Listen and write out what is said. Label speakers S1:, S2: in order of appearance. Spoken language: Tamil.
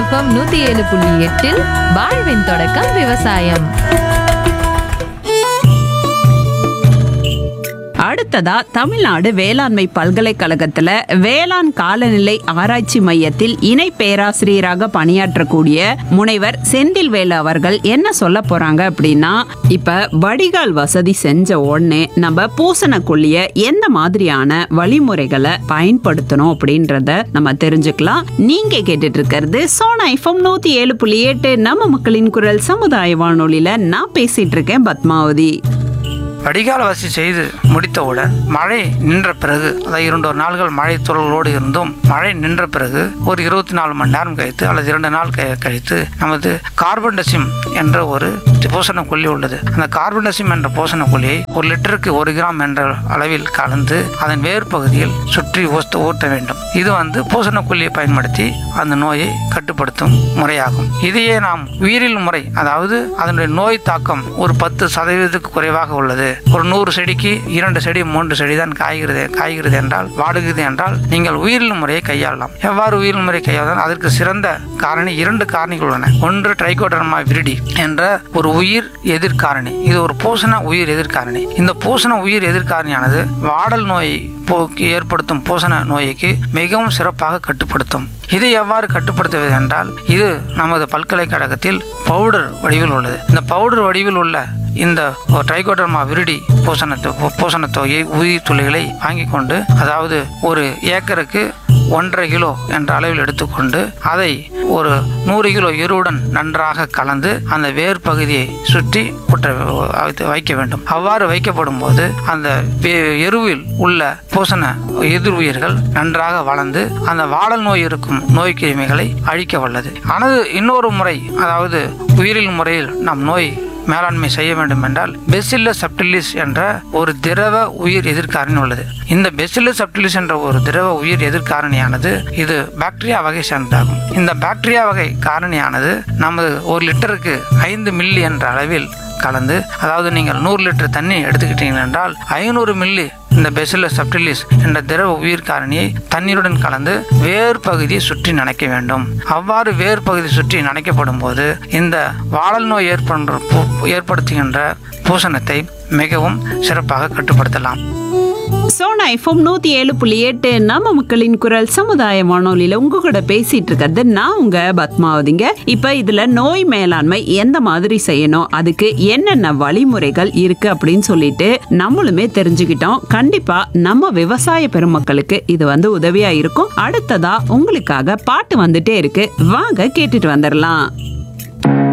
S1: எஃப்எம் நூத்தி ஏழு புள்ளி எட்டில் வாழ்வின் தொடக்கம் விவசாயம்
S2: அடுத்ததா தமிழ்நாடு வேளாண்மை பல்கலைக்கழகத்துல வேளாண் காலநிலை ஆராய்ச்சி மையத்தில் இணை பேராசிரியராக பணியாற்றக்கூடிய முனைவர் செந்தில்வேலு அவர்கள் என்ன சொல்ல போறாங்க அப்படின்னா இப்ப வடிகால் வசதி செஞ்ச உடனே நம்ம பூசணக்கொல்லிய எந்த மாதிரியான வழிமுறைகளை பயன்படுத்தணும் அப்படின்றத நம்ம தெரிஞ்சுக்கலாம் நீங்க கேட்டுட்டு இருக்கிறது சோனா ஐஃபம் நூத்தி ஏழு புள்ளி எட்டு நம்ம மக்களின் குரல் சமுதாய வானொலியில நான் பேசிட்டு இருக்கேன் பத்மாவதி
S3: வடிகால் வசதி செய்து முடித்தவுடன் மழை நின்ற பிறகு அதாவது இரண்டு ஒரு நாள்கள் மழை துறல்களோடு இருந்தும் மழை நின்ற பிறகு ஒரு இருபத்தி நாலு மணி நேரம் கழித்து அல்லது இரண்டு நாள் க- கழித்து நமது கார்பன் டசிம் என்ற ஒரு பூசண கொல்லி உள்ளது அந்த கார்பன் டசிம் என்ற பூசண கொல்லியை ஒரு லிட்டருக்கு ஒரு கிராம் என்ற அளவில் கலந்து அதன் வேர் பகுதியில் சுற்றி ஊத்த ஊட்ட வேண்டும் இது வந்து பூசண கொல்லியை பயன்படுத்தி அந்த நோயை கட்டுப்படுத்தும் முறையாகும் இதையே நாம் உயிரியல் முறை அதாவது அதனுடைய நோய் தாக்கம் ஒரு பத்து சதவீதத்துக்கு குறைவாக உள்ளது ஒரு நூறு செடிக்கு இரண்டு செடி மூன்று செடி தான் காய்கிறது காய்கிறது என்றால் வாடுகிறது என்றால் நீங்கள் உயிரியல் முறையை கையாளலாம் எவ்வாறு உயிரியல் முறை கையாளலாம் அதற்கு சிறந்த காரணி இரண்டு காரணிகள் உள்ளன ஒன்று ட்ரைகோடர்மா விரிடி என்ற ஒரு உயிர் எதிர்காரணி இது ஒரு பூசண உயிர் எதிர்காரணி இந்த பூசண உயிர் எதிர்காரணியானது வாடல் நோயை போக்கு ஏற்படுத்தும் பூசண நோய்க்கு மிகவும் சிறப்பாக கட்டுப்படுத்தும் இதை எவ்வாறு கட்டுப்படுத்துவது என்றால் இது நமது பல்கலைக்கழகத்தில் பவுடர் வடிவில் உள்ளது இந்த பவுடர் வடிவில் உள்ள இந்த ட்ரைகோடர்மா விரிடி பூசண பூசண தொகையை உயிர் துளிகளை வாங்கி கொண்டு அதாவது ஒரு ஏக்கருக்கு ஒன்றரை கிலோ என்ற அளவில் எடுத்துக்கொண்டு அதை ஒரு நூறு கிலோ எருவுடன் நன்றாக கலந்து அந்த வேர் பகுதியை சுற்றி குற்ற வைத்து- வைக்க வேண்டும் அவ்வாறு வைக்கப்படும் போது அந்த வே- எருவில் உள்ள பூசண எதிர் உயிர்கள் நன்றாக வளர்ந்து அந்த வாடல் நோய் இருக்கும் நோய் கிருமிகளை அழிக்க வல்லது ஆனது இன்னொரு முறை அதாவது உயிரியல் முறையில் நம் நோய் மேலாண்மை செய்ய வேண்டும் என்றால் பெசில்லஸ் சப்டிலிஸ் என்ற ஒரு திரவ உயிர் எதிர்காரணி உள்ளது இந்த பெசில்லஸ் சப்டிலிஸ் என்ற ஒரு திரவ உயிர் எதிர்காரணியானது இது பாக்டீரியா வகை சேர்ந்ததாகும் இந்த பாக்டீரியா வகை காரணியானது நமது ஒரு லிட்டருக்கு ஐந்து மில்லி என்ற அளவில் கலந்து அதாவது நீங்கள் நூறு லிட்டர் தண்ணி எடுத்துக்கிட்டீங்க என்றால் ஐநூறு மில்லி இந்த பெசில்லஸ் சப்டிலிஸ் என்ற திரவ உயிர் காரணியை தண்ணீருடன் கலந்து வேர் பகுதியை சுற்றி நனைக்க வேண்டும் அவ்வாறு வேர் பகுதி சுற்றி நனைக்கப்படும் போது இந்த வாழல் நோய் ஏற்படுற பூ- ஏற்படுத்துகின்ற பூசணத்தை மிகவும் சிறப்பாக கட்டுப்படுத்தலாம்
S2: சோனா எஃப்எம் நூத்தி ஏழு புள்ளி எட்டு நம்ம மக்களின் குரல் சமுதாய வானொலியில உங்க கூட பேசிட்டு இருக்கிறது நான் உங்க பத்மாவதிங்க இப்ப இதுல நோய் மேலாண்மை எந்த மாதிரி செய்யணும் அதுக்கு என்னென்ன வழிமுறைகள் இருக்கு அப்படின்னு சொல்லிட்டு நம்மளுமே தெரிஞ்சுக்கிட்டோம் கண்டிப்பா நம்ம விவசாய பெருமக்களுக்கு இது வந்து உதவியா இருக்கும் அடுத்ததா உங்களுக்காக பாட்டு வந்துட்டே இருக்கு வாங்க கேட்டுட்டு வந்துடலாம்